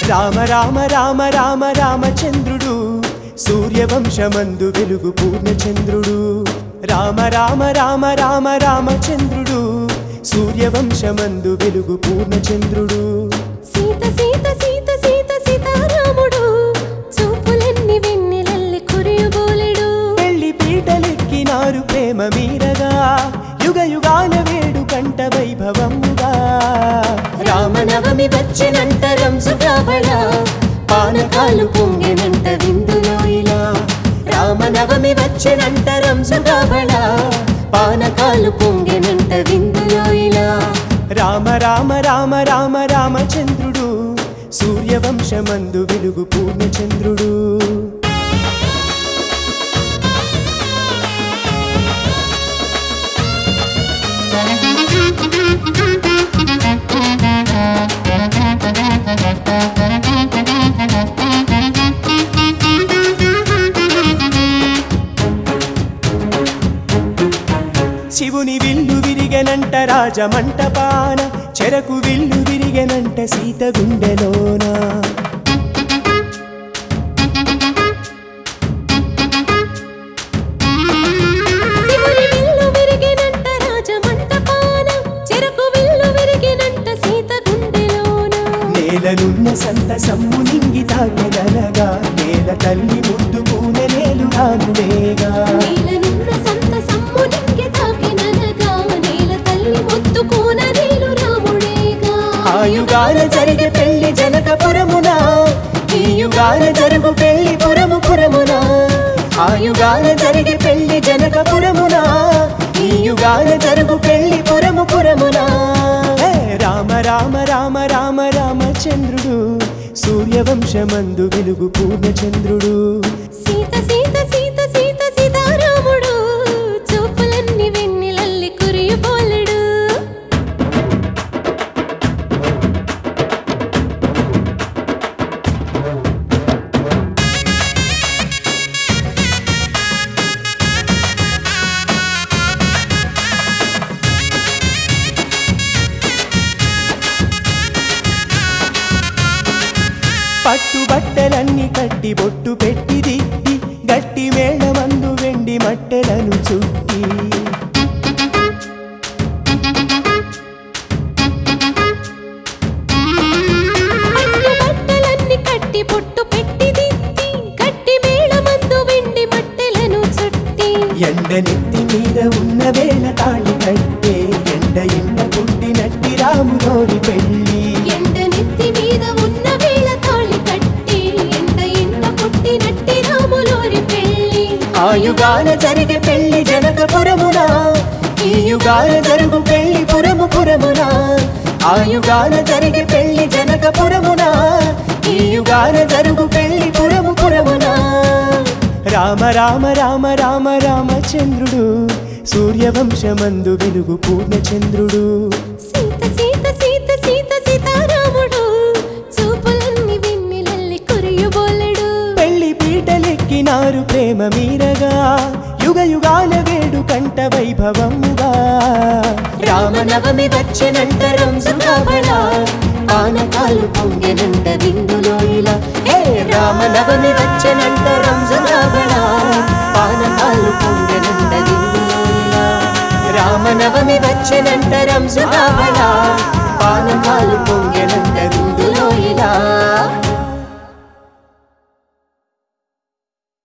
రామ రామ రామ రామ రామచంద్రుడు సూర్యవంశమందు వెలుగు పూర్ణచంద్రుడు రామ రామ రామ రామ రామచంద్రుడు సూర్యవంశమందు వెలుగు పూర్ణచంద్రుడు సీత సీత సీత సీత సీతారాముడు చూపులన్నీ వెన్నెలల్లి కురియబోలెడు పెళ్లి పీటలెక్కినారు ప్రేమ మీరగా యుగ యుగాల వేడు కంట వైభవముగా రామనవమి వచ్చినంట రంజుగాబడ పానకాలు పొంగెనంట విందులో ఇలా రామనవమి వచ్చినంట రంజుగాబడ పానకాలు పొంగెనంట విందులో ఇలా రామ రామ రామ రామ రామచంద్రుడు సూర్యవంశమందు వెలుగు పూర్ణచంద్రుడు శివుని విల్లు విరిగెనంట రాజమంటపాన చెరకు విల్లు విరిగెనంట సీత గుండెలోన శివుని విల్లు విరిగినంట రాజమంటపాన చెరకు విల్లు విరిగినంట సీత గుండెలోన నేలనున్న సంత సమ్ము నింగి తాకెదనగా నేల తల్లి ముద్దు పూనె నేలు రానువేగా నీలనున్న సంత సమ్ము నింగి తాకిననగా నేల తల్లి ముత్తుకోన నీలు రాముడేగా ఆయుగాల జరిగే పెళ్లి జనకపురమున ఈ యుగాల జరుగు పెళ్లి పురము పురమున ఆయుగాల జరిగే పెళ్లి జనకపురమున ఈ యుగాల జరుగు పెళ్లి పురము పురమున హే రామ రామ రామ రామ రామచంద్రుడు సూర్యవంశమందు వెలుగు పూర్ణచంద్రుడు సీత సీత సీత సీత సీతారాముడు చూపులన్నీ వెన్నెలల్లి కురియబోలెడు పట్టు బట్టలన్నీ కట్టి బొట్టు పెట్టి దిట్టి గట్టి మేళమందు వెండి మట్టెలను చుట్టి పట్టు బట్టలన్నీ కట్టి పొట్టు పెట్టి దిద్ది గట్టి మేళమందు వెండి మట్టెలను చుట్టి ఎండ నెత్తి మీద ఉన్న వేళ తాళి కట్టే ఎండ ఇంట పుట్టినట్టి రాములోని పెళ్ళి ఎండ నెత్తి మీద ఉన్న వేళ తాళి కట్టి ఎండ ఎండ పుట్టినట్టి రాములోరి పెళ్ళి ఆయుగాల జరిగే పెళ్లి జనకపురమున ఈ యుగాల జరుగు పెళ్లి పురము పురమున ఆయుగాల జరిగే పెళ్లి జనకపురమున ఈ యుగాల జరుగు పెళ్లి పురము పురమున రామ రామ రామ రామ రామచంద్రుడు సూర్యవంశమందు వెలుగు పూర్ణచంద్రుడు సీత సీత సీత సీత సీతారాముడు చూపులన్నీ వెన్నెలల్లి కురియబోలెడు పెళ్లి పీటలెక్కినారు ప్రేమ మీరగా యుగ యుగాల వేడు కంట వైభవముగా రామనవమి వచ్చెనంట రంజుగాబడ పానకాలు పొంగెనంట విందులో ఇలా హే రామనవమి వచ్చెనంట రంజుగాబడ పానకాలు పొంగెనంట విందులో ఇలా రామనవమి వచ్చెనంట రంజుగాబడ పానకాలు